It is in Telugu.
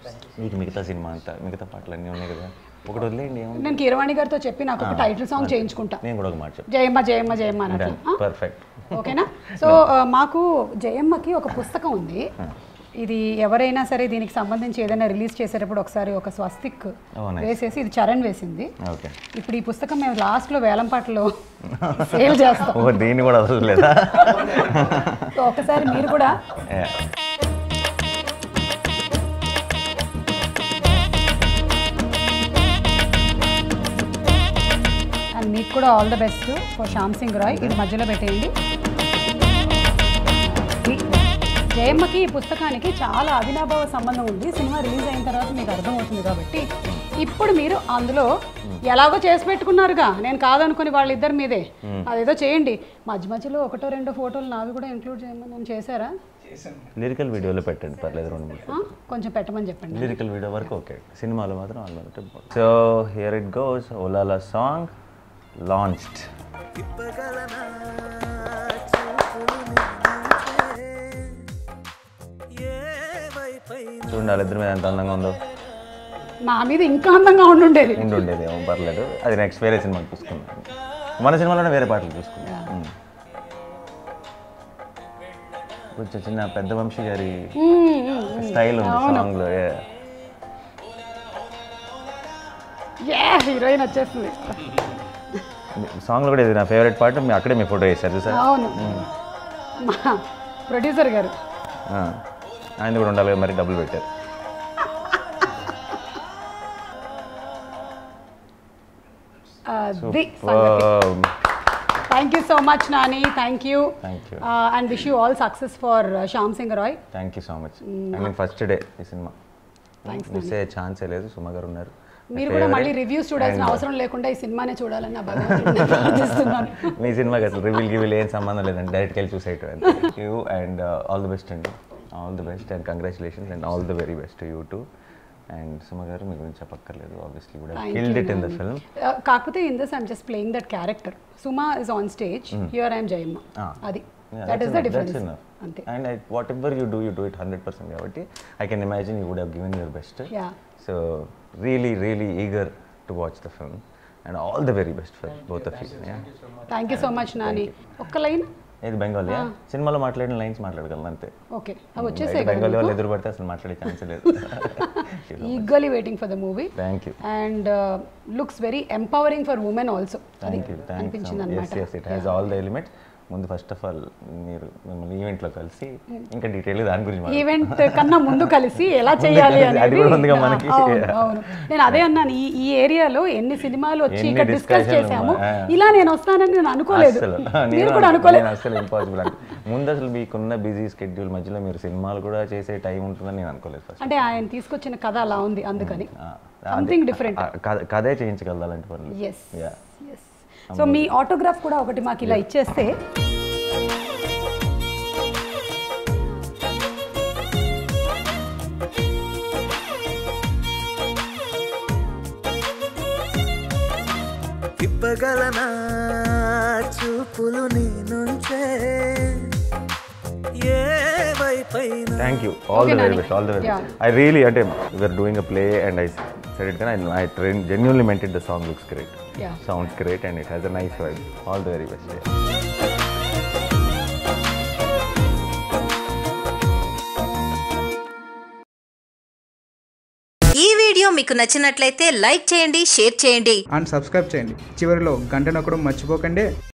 మీకు మిగతా సినిమా అంతా మిగతా పాటలు అన్నీ ఉన్నాయి కదా ఒకటి వదిలేయండి ఏముంది నేను కీరవాణి గారితో చెప్పి నాకు ఒక టైటిల్ సాంగ్ చేయించుకుంటా నేను కూడా ఒక మాట చెప్తాను జయమ్మ జయమ్మ జయమ్మ అన్నట్లు పర్ఫెక్ట్ ఓకేనా సో ఆ, మాకు జయమ్మకి ఒక పుస్తకం ఉంది ఇది ఎవరైనా సరే దీనికి సంబంధించి ఏదైనా రిలీజ్ చేసేటప్పుడు ఒకసారి ఒక స్వస్తిక్ Oh, nice. వేసేసి ఇది చరణ్ వేసింది ఓకే ఇప్పుడు ఈ పుస్తకం మేము లాస్ట్లో వేలంపాటలో సేల్ చేస్తాం ఓ దీన్ని కూడా వదలలేదా సో ఒకసారి మీరు కూడా Yeah. అండ్ మీకు కూడా all the best for Shyam Singh Roy ఇది మధ్యలో పెట్టేయండి ఈ జయమ్మకి ఈ పుస్తకానికి చాలా అవినాభావ సంబంధం ఉంది సినిమా రిలీజ్ అయిన తర్వాత మీకు అర్థమవుతుంది కాబట్టి ఇప్పుడు మీరు అందులో ఎలాగో చేసి పెట్టుకున్నారుగా నేను కాదనుకుని వాళ్ళిద్దరి మీదే అదేదో చేయండి మధ్య మధ్యలో ఒకటో రెండో ఫోటోలు నావి కూడా ఇంక్లూడ్ చేయమని నేను చేశారా లిరికల్ వీడియోలో పెట్టండి పర్లేదు రెండు మూడు ఆ? కొంచెం పెట్టమని చెప్పండి లిరికల్ వీడియో వరకు ఓకే సినిమాలో మాత్రం almost so here it goes ఓలాలా సాంగ్ లాంచ్డ్ చూడండి వాళ్ళిద్దరి మీద ఎంత అందంగా ఉందో నా మీద ఇంకా అందంగా ఉండుండేది ఉండి ఉండేది ఏమో పర్లేదు అది నెక్స్ట్ వేరే సినిమాకి చూసుకుందాం మన సినిమాలోనే వేరే పాటలు చూసుకుందాం ఉమ్. కొంచెం చిన్న పెద్ద వంశీ గారి మ్మ్, మ్మ్. స్టైల్ ఉంది సాంగ్లో ఏ హీరోయిన్ వచ్చేస్తుంది సాంగ్లో కూడా ఇది నా ఫేవరెట్ పాట మీ అక్కడే మీ ఫోటో వేశారు చూసారు అవును మా ప్రొడ్యూసర్ గారు ఆయన కూడా ఉండాలి కదా, మరి డబ్బులు పెట్టారు అది thank you so much Nani thank you thank you and wish you all success for Shyam Singh Roy thank you so much I mean first day ఈ సినిమా మిస్ అయ్యే ఛాన్సే లేదు సుమ గారు ఉన్నారు మీరు కూడా మళ్ళీ రివ్యూస్ చూడాల్సిన అవసరం లేకుండా ఈ సినిమానే చూడాలని నా భగవంతుడిని ప్రార్థిస్తున్నాను మీ సినిమాకి అసలు రివీల్ గివీల్ ఏం సంబంధం లేదండి డైరెక్ట్కి వెళ్ళి చూసేయటం you and all the best అండి all the best and congratulations and all the very best you too and Suma గారు మీ గురించి చెప్పక్కర్లేదు ఆబ్వియస్లీ కూడా Thank killed you, it in the Nani. Film Uh, కాకపోతే in this I'm just playing that character Suma is on stage here I'm Jayamma Ah. అది దట్ ఈస్ ద డిఫరెన్స్ అంతే and whatever you do you do it hundred percent కాబట్టి I can imagine you would have given your best yeah so really really eager to watch the film and all the very best for both of you thank you so much Nani ఒక్క లైన్ ఏది బెంగాలీ సినిమాలో మాట్లాడిన లైన్స్ మాట్లాడగలను అంతే ఓకే అవి వచ్చేసాయి బెంగాలీ వాళ్ళు ఎదురు పడితే అసలు మాట్లాడే ఛాన్స్ లేదు eagerly waiting for the movie thank you and looks very empowering for women also అది థ్యాంక్ యూ థ్యాంక్ అనిపించింది యూ ఎస్ అనమాట yes it has all the elements ముందు ఫస్ట్ ఆఫ్ ఆల్ మీరు మిమ్మల్ని ఈవెంట్లో కలిసి ఇంకా డీటెయిల్ దాని గురించి మాట్లాడదాం. ఈవెంట్ కన్నా ముందు కలిసి ఎలా చేయాలి కలిసి, అది అనేది కూడా ఉందిగా మనకి. అవును, అవును నేను అదే అన్నాను ఈ ఈ ఏరియాలో ఎన్ని సినిమాలు వచ్చి ఎన్ని ఇక్కడ డిస్కస్ discussion చేసాము ఆ. ఇలా నేను వస్తానని నేను అనుకోలేదు అస్సలు మీరు నేను కూడా అనుకోలేదు నేను అసలు ఇంపాసిబుల్ అంటే ముందు అసలు మీకున్న బిజీ స్కెడ్యూల్ మధ్యలో మీరు సినిమాలు కూడా చేసే టైం ఉంటుందని నేను అనుకోలేదు ఫస్ట్ అంటే ఆయన తీసుకొచ్చిన కథ అలా ఉంది అందుకని సంథింగ్ డిఫరెంట్ కథే చేయించగలదు అలాంటి పనులు ఎస్ Yeah. ఎస్ సో మీ ఆటోగ్రాఫ్ కూడా ఒకటి మాకు ఇలా ఇచ్చేస్తే తిప్పగలనా చూపులు నీ నుంచే ఏ వైపైన thank you all the Okay, very Nani. Best all the very Yeah. I really అంటే we're doing a play and I said it కానీ I train genuinely meant it the song looks great Yeah. Sounds great and it has a nice vibe all the very best ఈ వీడియో మీకు నచ్చినట్లయితే లైక్ చేయండి షేర్ చేయండి అండ్ సబ్స్క్రైబ్ చేయండి చివరిలో గంట నొక్కడం మర్చిపోకండి